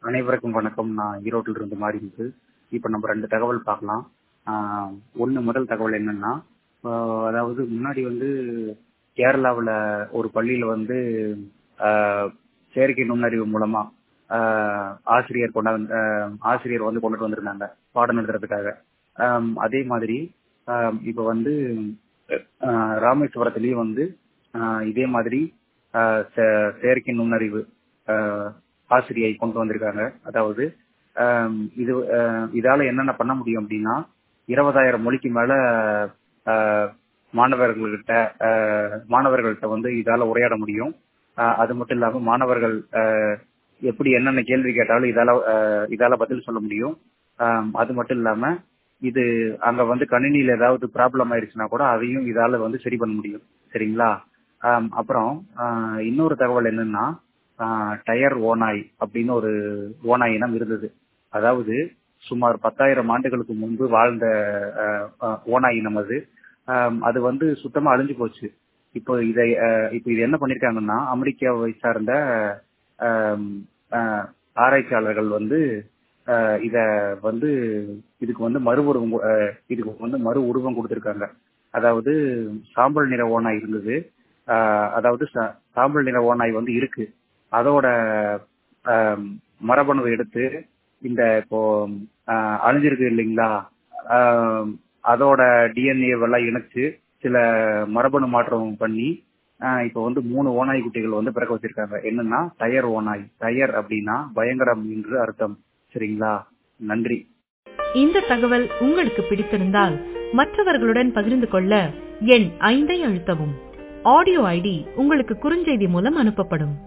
அனைவருக்கும் வணக்கம் நான் ஈரோட்டில் இருந்து மாறி இருக்கு இப்போ நம்ம ரெண்டு தகவல் பார்க்கலாம் ஒன்று முதல் தகவல் என்னன்னா ஆஹ் அதாவது முன்னாடி வந்து கேரளாவில் ஒரு பள்ளியில் வந்து ஆஹ் செயற்கை நுண்ணறிவு மூலமா ஆஹ் ஆசிரியர் கொண்டாந்து ஆஹ் ஆசிரியர் வந்து கொண்டுட்டு வந்திருந்தாங்க பாடம் எழுதுறதுக்காக ஆஹ் அதே மாதிரி ஆஹ் இப்போ வந்து ஆஹ் ராமேஸ்வரத்துலேயும் வந்து ஆஹ் இதே மாதிரி ஆஹ் செ- செயற்கை நுண்ணறிவு ஆஹ் ஆசிரியை கொண்டு வந்திருக்காங்க அதாவது ஆம், இது ஆஹ் இதால என்னென்ன பண்ண முடியும் அப்படின்னா இருபதாயிரம் மொழிக்கு மேல ஆஹ் மாணவர்கள்கிட்ட ஆஹ் மாணவர்கள்ட்ட வந்து இதால உரையாட முடியும் ஆஹ் அது மட்டும் இல்லாம மாணவர்கள் ஆஹ் எப்படி என்னென்ன கேள்வி கேட்டாலும் இதால ஆஹ் இதால பதில் சொல்ல முடியும் ஆம், அது மட்டும் இல்லாம இது அங்க வந்து கணினியில ஏதாவது ப்ராப்ளம் ஆயிடுச்சுன்னா கூட அதையும் இதால வந்து சரி பண்ண முடியும் சரிங்களா ஆம், அப்புறம் ஆஹ் இன்னொரு தகவல் என்னன்னா ஆஹ் டயர் ஓநாய் அப்படின்னு ஒரு ஓநாய் இனம் இருந்தது அதாவது சுமார் பத்தாயிரம் ஆண்டுகளுக்கு முன்பு வாழ்ந்த ஆஹ் ஆஹ் ஓநாய் இனம் அது ஆம், அது வந்து சுத்தமா அழிஞ்சு போச்சு இப்போ இதை ஆஹ் இப்போ இது என்ன பண்ணிருக்காங்கன்னா அமெரிக்காவை சார்ந்த ஆம், ஆஹ் ஆராய்ச்சியாளர்கள் வந்து ஆஹ் இத வந்து இதுக்கு வந்து மறு உருவம் கொ- ஆஹ் இதுக்கு வந்து மறு உருவம் கொடுத்திருக்காங்க அதாவது சாம்பல் நிற ஓநாய் இருந்தது ஆஹ் அதாவது சா- சாம்பல் நிற ஓநாய் வந்து இருக்கு அதோட ஆம், மரபணுவை எடுத்து இந்த இப்போ ஆஹ் அழிஞ்சிருக்கு இல்லைங்களா ஆம், அதோட டிஎன்ஏ எல்லாம் இணைச்சு சில மரபணு மாற்றம் பண்ணி ஆஹ் இப்போ வந்து மூணு ஓநாய் குட்டிகள் வந்து பிறக்க வச்சிருக்காங்க என்னன்னா டயர் ஓநாய் டயர் அப்படின்னா பயங்கரம் என்று அர்த்தம் சரிங்களா நன்றி இந்த தகவல் உங்களுக்கு பிடித்திருந்தால் மற்றவர்களுடன் பகிர்ந்து கொள்ள எண் ஐந்தை அழுத்தவும் ஆடியோ ஐடி உங்களுக்கு குறுஞ்செய்தி மூலம் அனுப்பப்படும்